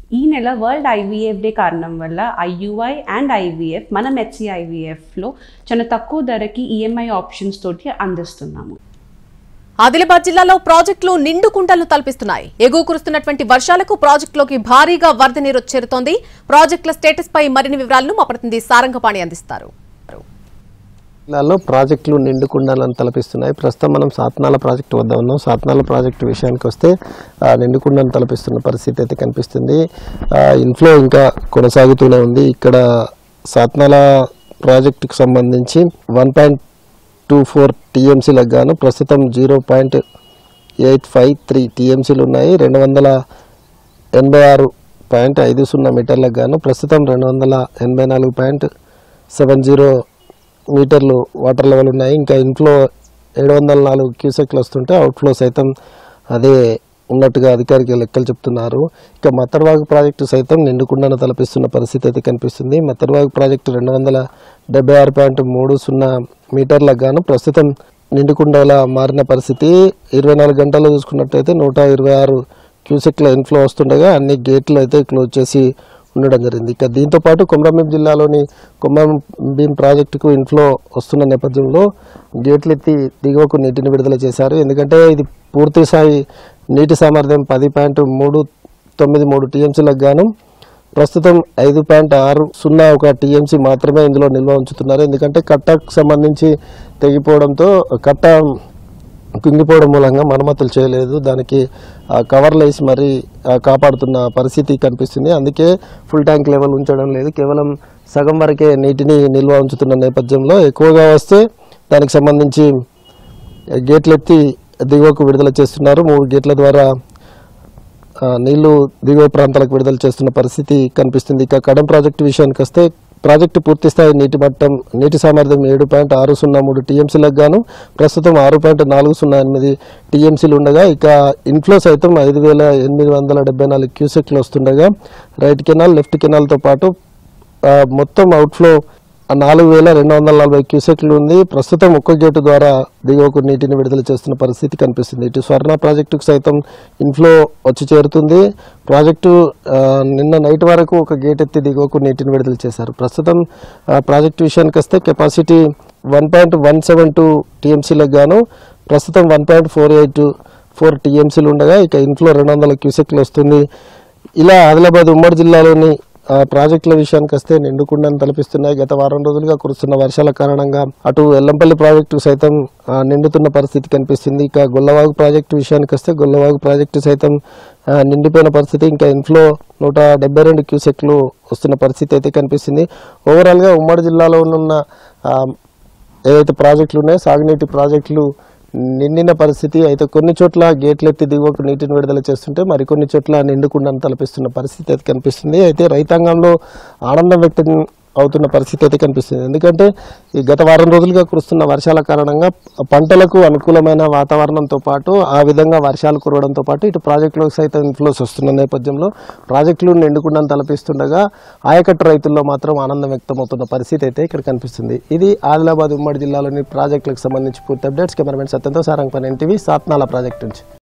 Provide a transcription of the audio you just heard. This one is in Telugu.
ఈ నెల వరల్డ్ ఐవీఎఫ్ డే కారణం వల్ల ఐయుఐ అండ్ ఐవీఎఫ్ మన మెచ్సి ఐవీఎఫ్లో చాలా తక్కువ ధరకి ఈఎంఐ ఆప్షన్స్ తోటి అందిస్తున్నాము ఆదిలాబాద్ జిల్లాలో ప్రాజెక్టులు నిండు కుంటలు తలపిస్తున్నాయి ఎగువ కురుస్తున్నటువంటి వర్షాలకు ప్రాజెక్టులోకి భారీగా వరద నీరు చేరుతోంది ప్రాజెక్టుల స్టేటస్ పై మరిన్ని వివరాలను మా ప్రతినిధి సారంగపాణి అందిస్తారు జిల్లాలో ప్రాజెక్టులు నిండుకుండాలని తలపిస్తున్నాయి ప్రస్తుతం మనం సాత్నాల ప్రాజెక్టు వద్ద ఉన్నాం సాత్నాల ప్రాజెక్టు విషయానికి వస్తే ఆ, నిండుకుండను తలపిస్తున్న పరిస్థితి అయితే కనిపిస్తుంది ఆ, ఇన్ఫ్లో ఇంకా కొనసాగుతూనే ఉంది ఇక్కడ సాత్నాల ప్రాజెక్టుకు సంబంధించి వన్ పాయింట్ టూ ఫోర్ టీఎంసీలకు గాను ప్రస్తుతం zero point eight five three టీఎంసీలు ఉన్నాయి రెండు వందల ఎనభై ఆరు పాయింట్ ఐదు సున్నా మీటర్లకు గాను ప్రస్తుతం రెండు వందల ఎనభై నాలుగు పాయింట్ సెవెన్ జీరో మీటర్లు వాటర్ లెవెల్ ఉన్నాయి ఇంకా ఇన్ఫ్లో ఏడు వందల నాలుగు క్యూసెక్లు వస్తుంటే అవుట్ఫ్లో సైతం అదే ఉన్నట్టుగా అధికారిక లెక్కలు చెప్తున్నారు ఇక మత్తర్వాగు ప్రాజెక్టు సైతం నిండుకుండాను తలపిస్తున్న పరిస్థితి అయితే కనిపిస్తుంది మత్తర్వాగు ప్రాజెక్టు రెండు వందల డెబ్బై ఆరు పాయింట్ మూడు సున్నా మీటర్లకు గాను ప్రస్తుతం నిండుకుండలా మారిన పరిస్థితి ఇరవై నాలుగు గంటల్లో చూసుకున్నట్టయితే నూట ఇరవై ఆరు క్యూసెక్ల ఇన్ఫ్లో వస్తుండగా అన్ని గేట్లు అయితే క్లోజ్ చేసి ఉండడం జరిగింది ఇక దీంతో పాటు కొమరంభీం జిల్లాలోని కొమరంభీం ప్రాజెక్టుకు ఇన్ఫ్లో వస్తున్న నేపథ్యంలో గేట్లు ఎత్తి దిగువకు నీటిని విడుదల చేశారు ఎందుకంటే ఇది పూర్తి స్థాయి నీటి సామర్థ్యం పది పాయింట్ మూడు తొమ్మిది మూడు టీఎంసీలకు గాను ప్రస్తుతం ఐదు పాయింట్ ఆరు సున్నా ఒక టీఎంసీ మాత్రమే ఇందులో నిల్వ ఉంచుతున్నారు ఎందుకంటే కట్టకు సంబంధించి తెగిపోవడంతో కట్ట కుంగిపోవడం మూలంగా మరమ్మతులు చేయలేదు దానికి ఆ, కవర్లు వేసి మరీ ఆ, కాపాడుతున్న పరిస్థితి కనిపిస్తుంది అందుకే ఫుల్ ట్యాంక్ లెవెల్ ఉంచడం లేదు కేవలం సగం వరకే నీటిని నిల్వ ఉంచుతున్న నేపథ్యంలో ఎక్కువగా వస్తే దానికి సంబంధించి గేట్లు ఎత్తి దిగువకు విడుదల చేస్తున్నారు మూడు గేట్ల ద్వారా ఆ, నీళ్లు దిగువ ప్రాంతాలకు విడుదల చేస్తున్న పరిస్థితి కనిపిస్తుంది ఇక కడం ప్రాజెక్టు విషయానికి వస్తే ప్రాజెక్టు పూర్తి స్థాయి నీటి మట్టం నీటి సామర్థ్యం ఏడు పాయింట్ ఆరు సున్నా మూడు టీఎంసీలకు గాను ప్రస్తుతం ఆరు పాయింట్ నాలుగు సున్నా ఎనిమిది టీఎంసీలు ఉండగా ఇక ఇన్ఫ్లో సైతం ఐదు వేల ఎనిమిది వందల డెబ్బై నాలుగు క్యూసెక్లు వస్తుండగా రైట్ కెనాల్ లెఫ్ట్ కెనాల్తో పాటు ఆ, మొత్తం అవుట్ఫ్లో నాలుగు వేల రెండు వందల నలభై క్యూసెక్లు ఉంది ప్రస్తుతం ఒక్క గేటు ద్వారా దిగువకు నీటిని విడుదల చేస్తున్న పరిస్థితి కనిపిస్తుంది ఇటు స్వర్ణ ప్రాజెక్టుకు సైతం ఇన్ఫ్లో వచ్చి చేరుతుంది ప్రాజెక్టు ఆ, నిన్న నైట్ వరకు ఒక గేట్ ఎత్తి దిగువకు నీటిని విడుదల చేశారు ప్రస్తుతం ఆ, ప్రాజెక్టు విషయానికి వస్తే capacity one point one seven two టీఎంసీలకు గాను ప్రస్తుతం one point four eight four టీఎంసీలు ఉండగా ఇక ఇన్ఫ్లో రెండు వందల క్యూసెక్లు వస్తుంది ఇలా ఆదిలాబాద్ ఉమ్మడి జిల్లాలోని ఆ, ప్రాజెక్టుల విషయానికి వస్తే నిండుకుండని తలపిస్తున్నాయి గత వారం రోజులుగా కురుస్తున్న వర్షాల కారణంగా అటు ఎల్లంపల్లి ప్రాజెక్టు సైతం ఆ, నిండుతున్న పరిస్థితి కనిపిస్తుంది ఇక గొల్లవాగు ప్రాజెక్టు విషయానికి వస్తే గొల్లవాగు ప్రాజెక్టు సైతం ఆ, నిండిపోయిన పరిస్థితి ఇంకా ఇన్ఫ్లో నూట డెబ్బై రెండు క్యూసెక్లు వస్తున్న పరిస్థితి అయితే కనిపిస్తుంది ఓవరాల్గా ఉమ్మడి జిల్లాలో ఉన్న ఆ, ఏదైతే ప్రాజెక్టులు ఉన్నాయో సాగునీటి ప్రాజెక్టులు నిండిన పరిస్థితి అయితే కొన్ని చోట్ల గేట్లు ఎత్తి దిగువకు నీటిని విడుదల చేస్తుంటే మరికొన్ని చోట్ల నిండుకుండను తలపిస్తున్న పరిస్థితి అయితే కనిపిస్తుంది అయితే రైతాంగంలో ఆనందం వ్యక్తం అవుతున్న పరిస్థితి అయితే కనిపిస్తుంది ఎందుకంటే ఈ గత వారం రోజులుగా కురుస్తున్న వర్షాల కారణంగా పంటలకు అనుకూలమైన వాతావరణంతో పాటు ఆ విధంగా వర్షాలు కురవడంతో పాటు ఇటు ప్రాజెక్టులకు సైతం ఇన్ఫ్లోస్ వస్తున్న నేపథ్యంలో ప్రాజెక్టులు నిండుకుండను తలపిస్తుండగా ఆయకట్టు రైతుల్లో మాత్రం ఆనందం వ్యక్తమవుతున్న పరిస్థితి అయితే ఇక్కడ కనిపిస్తుంది ఇది ఆదిలాబాద్ ఉమ్మడి జిల్లాలోని ప్రాజెక్టులకు సంబంధించి పూర్తి అప్డేట్స్ కెమెరామెన్ సత్యంతో సారంగపని ఎన్టీవీ సాత్నాల ప్రాజెక్ట్ నుంచి